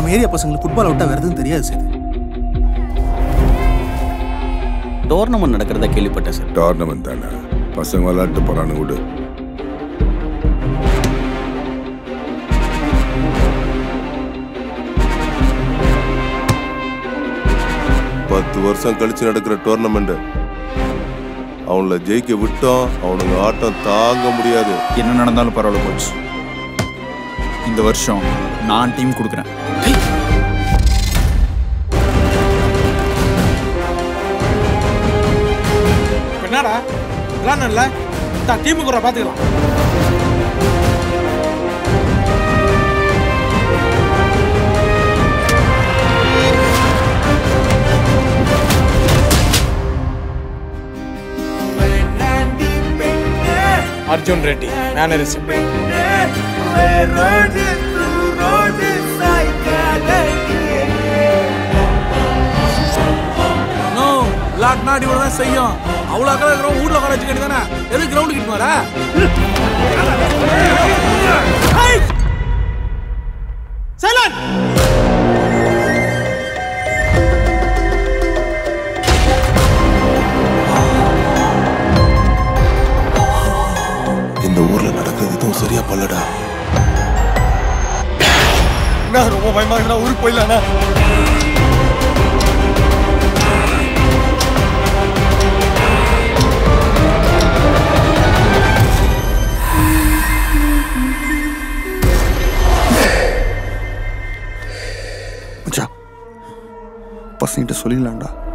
நம்ம ஏரியா பசங்களுக்கு ஃபுட்பால் விட்டா வேறு எதுவும் தெரியாது சேது டோர்னமெண்ட் நடக்கிறதா கேள்விப்பட்டேன் சார் டோர்னமெண்ட் தானே பசங்க விளையாட்டு போறானு விடு பத்து வருஷம் கழிச்சு நடக்கிற டோர்னமெண்ட் அவங்கள ஜெயிக்க விட்டோம் அவனுங்க ஆட்டம் தாங்க முடியாது என்ன நடந்தாலும் பரவாயில்ல கோச் இந்த வருஷம் நான் டீம் கொடுக்குறேன் என்னடா விளாட்ணும்ல தான் டீமுக்கு கூட பார்த்துக்கலாம் அர்ஜுன் ரெட்டி மேனரிசம் விளாட்னா அடி தான் செய்யும் அவ்வளோ அக்கறை இருக்கிறோம் ஊர்ல உட்கார வச்சுக்கிட்டு தானே எது கிரவுண்டு கிட்ட வர சைலன் இந்த ஊர்ல நடக்கிறது எதுவும் சரியா பல்லடா ரொம்ப பயமா இருக்குடா ஊருக்கு போயிடலாண்ணா மச்சான் பசங்கிட்ட சொல்லிடலாம்டா